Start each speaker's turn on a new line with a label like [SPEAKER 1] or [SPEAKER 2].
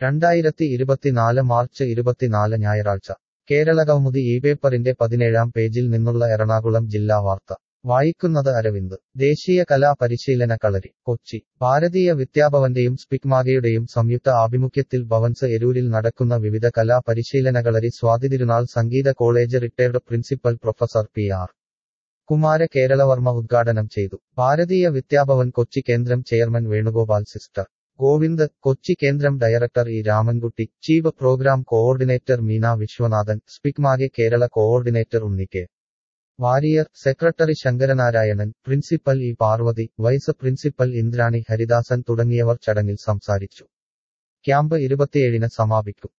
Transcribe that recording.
[SPEAKER 1] രണ്ടായിരത്തി ഇരുപത്തിനാല് മാർച്ച് ഇരുപത്തിനാല് ഞായറാഴ്ച കേരളകൗമുദി ഈ പേപ്പറിന്റെ പതിനേഴാം പേജിൽ നിന്നുള്ള എറണാകുളം ജില്ലാ വാർത്ത വായിക്കുന്നത് അരവിന്ദ് ദേശീയ കലാ പരിശീലന കളരി കൊച്ചി ഭാരതീയ വിദ്യാഭവന്റെയും സ്പിക്മാഗയുടെയും സംയുക്ത ആഭിമുഖ്യത്തിൽ ഭവൻസ് എരൂരിൽ നടക്കുന്ന വിവിധ കലാ പരിശീലന കളരി സ്വാതിതിരുനാൾ സംഗീത college retired principal professor P R Kumara Keralavarma ഉദ്ഘാടനം ചെയ്തു ഭാരതീയ വിദ്യാഭവൻ കൊച്ചി കേന്ദ്രം ചെയർമാൻ വേണുഗോപാൽ സിസ്റ്റർ ഗോവിന്ദ് കൊച്ചി കേന്ദ്രം director E Ramankutty chief programme coordinator Meena Viswanathan SPIC MACAY Kerala coordinator Unni K Warrier secretary Sankaranarayanan principal E Parvathy vice principal Indrani Haridasan തുടങ്ങിയവർ ചടങ്ങിൽ സംസാരിച്ചു ക്യാമ്പ് ഇരുപത്തിയേഴിന് സമാപിക്കും